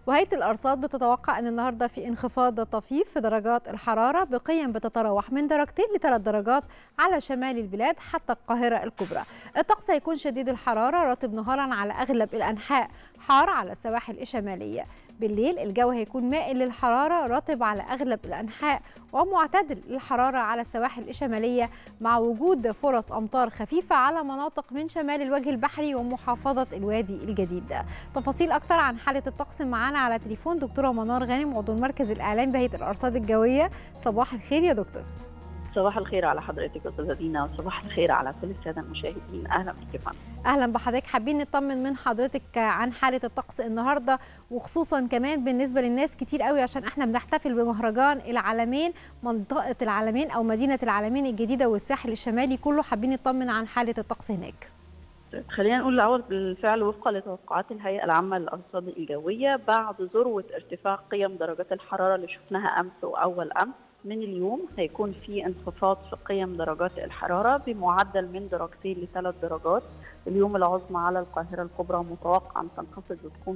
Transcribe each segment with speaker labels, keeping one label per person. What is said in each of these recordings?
Speaker 1: وهيئة الأرصاد بتتوقع أن النهاردة في انخفاض طفيف في درجات الحرارة بقيم بتتراوح من درجتين لثلاث درجات على شمال البلاد حتى القاهرة الكبرى الطقس هيكون شديد الحرارة رطب نهارا على أغلب الأنحاء حار على السواحل الشمالية بالليل الجو هيكون مائل للحرارة رطب على أغلب الأنحاء ومعتدل للحرارة على السواحل الشمالية مع وجود فرص أمطار خفيفة على مناطق من شمال الوجه البحري ومحافظة الوادي الجديد تفاصيل أكثر عن حالة الطقس معانا على تليفون دكتورة منار غانم عضو المركز الإعلامي بهيئة الأرصاد الجوية صباح الخير يا دكتور
Speaker 2: صباح الخير على حضرتك استاذه دينا وصباح الخير على كل الساده المشاهدين اهلا بك فندم
Speaker 1: اهلا بحضرتك حابين نطمن من حضرتك عن حاله الطقس النهارده وخصوصا كمان بالنسبه للناس كتير قوي عشان احنا بنحتفل بمهرجان العالمين منطقه العالمين او مدينه العالمين الجديده والساحل الشمالي كله حابين نطمن عن حاله الطقس هناك
Speaker 2: خلينا نقول الاول بالفعل وفقا لتوقعات الهيئه العامه للارصاد الجويه بعد ذروه ارتفاع قيم درجات الحراره اللي شفناها امس واول امس من اليوم هيكون في انخفاض في قيم درجات الحرارة بمعدل من درجتين لثلاث درجات اليوم العظمى على القاهرة الكبرى متوقع أن تنخفض وتكون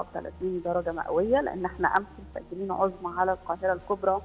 Speaker 2: 37 درجة مئوية لأن احنا أمس مسجلين عظمى على القاهرة الكبرى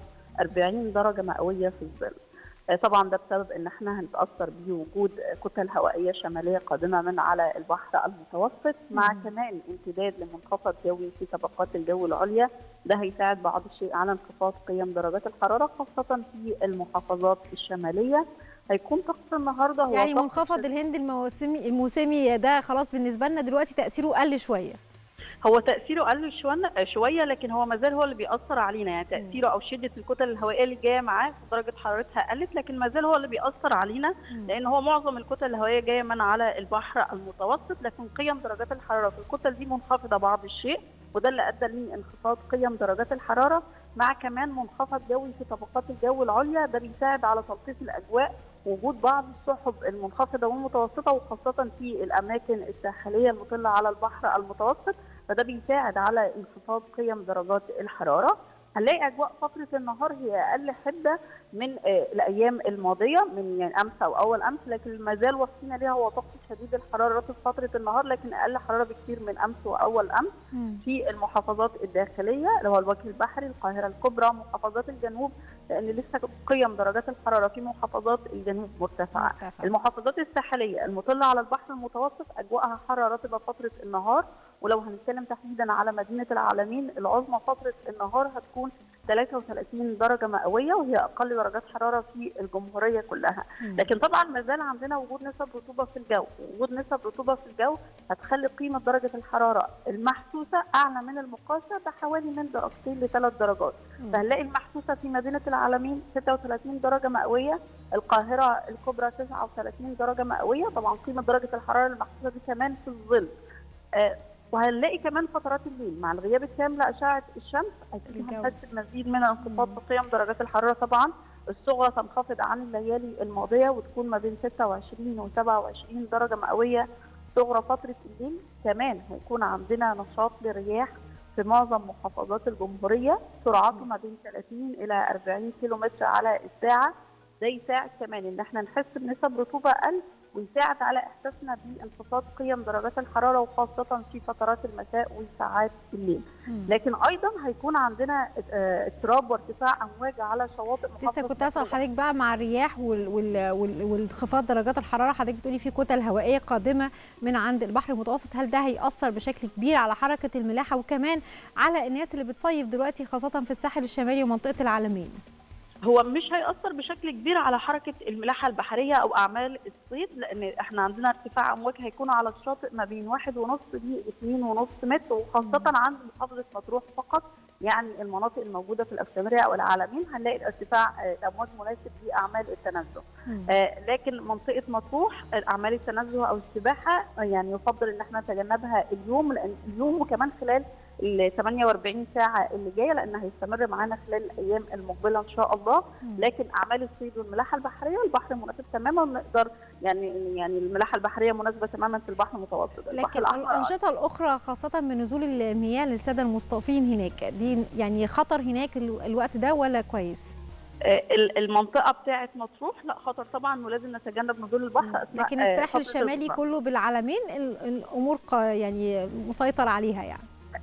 Speaker 2: 40 درجة مئوية في الظل طبعا ده بسبب ان احنا هنتاثر بوجود كتل هوائيه شماليه قادمه من على البحر المتوسط مع كمان امتداد لمنخفض جوي في طبقات الجو العليا ده هيساعد بعض الشيء على انخفاض قيم درجات الحراره خاصه في المحافظات الشماليه هيكون طقس النهارده هو
Speaker 1: يعني منخفض الهند الموسمي الموسمي ده خلاص بالنسبه لنا دلوقتي تاثيره قل شويه
Speaker 2: هو تاثيره قل شويه لكن هو مازال هو اللي بيأثر علينا يعني تاثيره او شده الكتل الهوائيه اللي جايه معاه درجه حرارتها قلت لكن مازال هو اللي بيأثر علينا لان هو معظم الكتل الهوائيه جايه من على البحر المتوسط لكن قيم درجات الحراره في الكتل دي منخفضه بعض الشيء وده اللي ادى لانخفاض قيم درجات الحراره مع كمان منخفض جوي في طبقات الجو العليا ده بيساعد على تلطيف الاجواء وجود بعض السحب المنخفضه والمتوسطه وخاصه في الاماكن الساحليه المطله على البحر المتوسط فده بيساعد على انخفاض قيم درجات الحراره هنلاقي اجواء فتره النهار هي اقل حده من الايام الماضيه من يعني امس او اول امس لكن ما زال وصفنا ليها هو طقس شديد الحراره في فتره النهار لكن اقل حراره بكثير من امس واول امس في المحافظات الداخليه اللي هو الوجه البحري القاهره الكبرى محافظات الجنوب لان لسه قيم درجات الحراره في محافظات الجنوب مرتفعه المحافظات الساحليه المطله على البحر المتوسط اجواءها حاره رطبه فتره النهار ولو هنتكلم تحديدا على مدينه العالمين العظمى فتره النهار هتكون 33 درجه مئويه وهي اقل درجات حراره في الجمهوريه كلها لكن طبعا ما زال عندنا وجود نسب رطوبه في الجو وجود نسب رطوبه في الجو هتخلي قيمه درجه الحراره المحسوسه اعلى من المقاسه بحوالي من درجتين لثلاث درجات فهنلاقي المحسوسه في مدينه العالمين 36 درجه مئويه القاهره الكبرى 39 درجه مئويه طبعا قيمه درجه الحراره المحسوسه دي كمان في الظل آه وهنلاقي كمان فترات الليل مع الغياب التام لاشعه الشمس اكيد هنحس بمزيد من انخفاض في قيم درجات الحراره طبعا الصغرى تنخفض عن الليالي الماضيه وتكون ما بين 26 و 27 درجه مئويه صغرى فتره الليل كمان هيكون عندنا نشاط للرياح في معظم محافظات الجمهوريه سرعته ما بين 30 الى 40 كيلو متر على الساعه ده يساعد كمان ان احنا نحس بنسب رطوبه اقل ويساعد على احساسنا بانخفاض قيم درجات الحراره وخاصه في فترات المساء وساعات الليل. لكن ايضا هيكون عندنا اضطراب وارتفاع امواج على شواطئ
Speaker 1: لسه كنت اسال حضرتك بقى مع الرياح وانخفاض درجات الحراره حضرتك بتقولي في كتل هوائيه قادمه من عند البحر المتوسط هل ده هياثر بشكل كبير على حركه الملاحه وكمان على الناس اللي بتصيف دلوقتي خاصه في الساحل الشمالي ومنطقه العالمين؟
Speaker 2: هو مش هيأثر بشكل كبير على حركة الملاحة البحرية أو أعمال الصيد لأن احنا عندنا ارتفاع أمواج هيكون على الشاطئ ما بين واحد ونص ل 2 ونص متر وخاصة عند محافظة مطروح فقط يعني المناطق الموجودة في الأكسدرية أو العالمين هنلاقي الارتفاع الأمواج مناسب لأعمال التنزه آه لكن منطقة مطروح أعمال التنزه أو السباحة يعني يفضل إن احنا نتجنبها اليوم لأن اليوم وكمان خلال ال 48 ساعه اللي جايه لان هيستمر معانا خلال الايام المقبله ان شاء الله لكن اعمال الصيد والملاحه البحريه البحر مناسب تماما ونقدر يعني يعني الملاحه البحريه مناسبه تماما في البحر المتوسط
Speaker 1: لكن الانشطه الاخرى خاصه من نزول المياه للساده المستضيفين هناك دي يعني خطر هناك الوقت ده ولا كويس؟
Speaker 2: المنطقه بتاعه مطروح لا خطر طبعا ولازم نتجنب نزول البحر
Speaker 1: لكن الساحل الشمالي كله بالعالمين الامور يعني مسيطر عليها يعني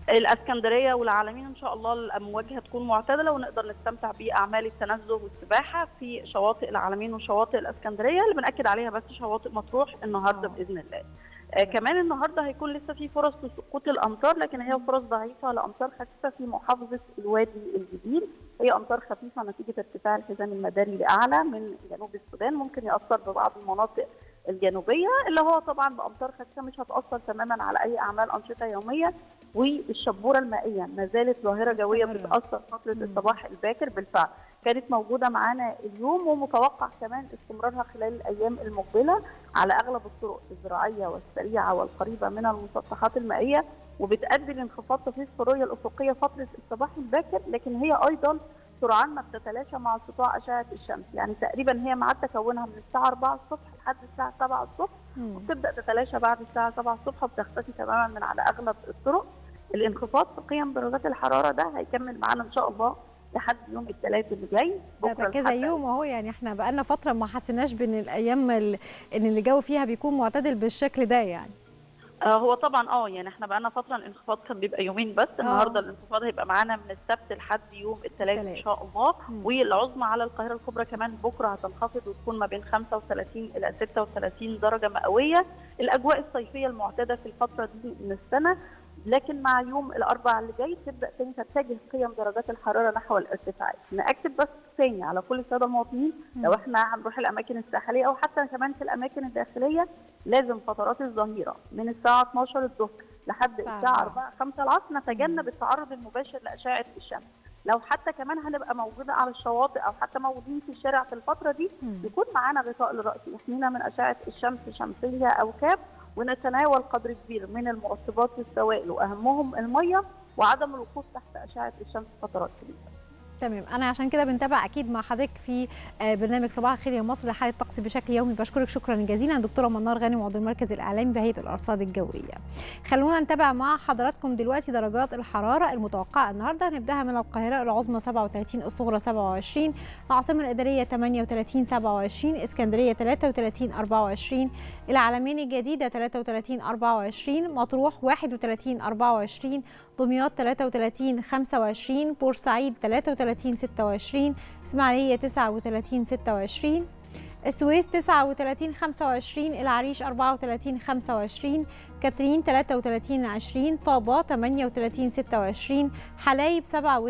Speaker 2: الاسكندريه والعالمين ان شاء الله الامواج هتكون معتدله ونقدر نستمتع باعمال التنزه والسباحه في شواطئ العالمين وشواطئ الاسكندريه اللي بناكد عليها بس شواطئ مطروح النهارده
Speaker 1: آه.
Speaker 2: باذن الله. آه كمان النهارده هيكون لسه في فرص لسقوط الامطار لكن هي فرص ضعيفه لامطار خفيفه في محافظه الوادي الجديد هي امطار خفيفه نتيجه ارتفاع الحزام المداري لاعلى من جنوب السودان ممكن ياثر ببعض المناطق الجنوبيه اللي هو طبعا بامطار خفيفه مش هتاثر تماما على اي اعمال انشطه يوميه والشبوره المائيه ما زالت ظاهره جويه
Speaker 1: مستمرة.
Speaker 2: بتاثر فتره
Speaker 1: مم.
Speaker 2: الصباح الباكر بالفعل كانت موجوده معانا اليوم ومتوقع كمان استمرارها خلال الايام المقبله على اغلب الطرق الزراعيه والسريعه والقريبه من المسطحات المائيه وبتؤدي لانخفاض طفيف في الرؤيه الافقيه فتره الصباح الباكر لكن هي ايضا سرعان ما بتتلاشى مع سطوع اشعه الشمس يعني تقريبا هي ميعاد تكونها من الساعه 4 الصبح لحد الساعه 7 الصبح
Speaker 1: مم.
Speaker 2: وبتبدا تتلاشى بعد الساعه 7 الصبح وبتختفي تماما من على اغلب الطرق الانخفاض في قيم درجات الحراره ده هيكمل معانا ان شاء الله لحد يوم الثلاث اللي جاي
Speaker 1: ده ده كذا
Speaker 2: الحد
Speaker 1: يوم اهو يعني احنا بقالنا فتره ما حسيناش بان الايام ال- ان الجو فيها بيكون معتدل بالشكل ده يعني
Speaker 2: آه هو طبعا اه يعني احنا بقالنا فتره الانخفاض كان بيبقى يومين بس النهارده الانخفاض هيبقى معانا من السبت لحد يوم الثلاث ان
Speaker 1: التلات.
Speaker 2: شاء الله
Speaker 1: مم.
Speaker 2: والعظمى على القاهره الكبرى كمان بكره هتنخفض وتكون ما بين 35 الى 36 درجه مئويه الاجواء الصيفيه المعتاده في الفتره دي من السنه لكن مع يوم الاربعاء اللي جاي تبدا تاني تتجه قيم درجات الحراره نحو الارتفاع ناكد بس تاني على كل الساده المواطنين لو احنا هنروح الاماكن الساحليه او حتى كمان في الاماكن الداخليه لازم فترات الظهيره من الساعه 12 الظهر لحد
Speaker 1: الساعة
Speaker 2: الساعه
Speaker 1: أربعة.
Speaker 2: 4 5 العصر نتجنب التعرض المباشر لاشعه الشمس لو حتى كمان هنبقى موجوده على الشواطئ او حتى موجودين في الشارع في الفتره دي
Speaker 1: مم.
Speaker 2: يكون معانا غطاء للراس يحمينا من اشعه الشمس شمسيه او كاب ونتناول قدر كبير من المرطبات والسوائل واهمهم الميه وعدم الوقوف تحت اشعه الشمس فترات كبيره
Speaker 1: تمام انا عشان كده بنتابع اكيد مع حضرتك في آه، برنامج صباح الخير يا مصر لحاله الطقس بشكل يومي بشكرك شكرا جزيلا دكتوره منار غانم عضو المركز الاعلامي بهيئه الارصاد الجويه خلونا نتابع مع حضراتكم دلوقتي درجات الحراره المتوقعه النهارده هنبداها من القاهره العظمى 37 الصغرى 27 العاصمه الاداريه 38 27 اسكندريه 33 24 العلمين الجديده 33 24 مطروح 31 24 دمياط 33 25 بورسعيد 33 26 اسماعيليه 39 26 السويس 39 25 العريش 34 25 كاترين 33 20 طابة 38 26 حلايب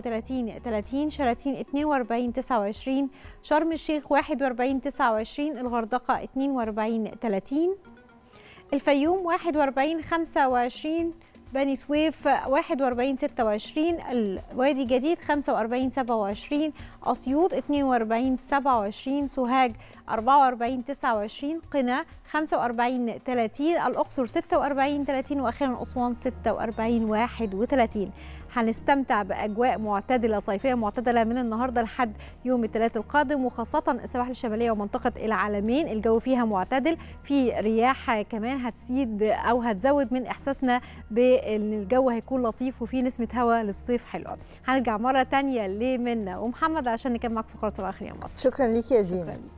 Speaker 1: 37 30 شلاتين 42 29 شرم الشيخ 41 29 الغردقة 42 30 الفيوم 41 25 بني سويف 41 26 الوادي الجديد 45 27 أسيوط 42 27 سوهاج 44 29 قنا 45 30 الأقصر 46 30 وأخيرا أسوان 46 31 هنستمتع بأجواء معتدلة صيفية معتدلة من النهاردة لحد يوم الثلاث القادم وخاصة السواحل الشمالية ومنطقة العالمين الجو فيها معتدل في رياح كمان هتزيد أو هتزود من إحساسنا بأن الجو هيكون لطيف وفي نسمة هواء للصيف حلوة هنرجع مرة تانية لمنى ومحمد عشان نكمل معاكم فقرة صباح الخير يا مصر
Speaker 3: شكرا ليكي يا دينا
Speaker 1: شكراً.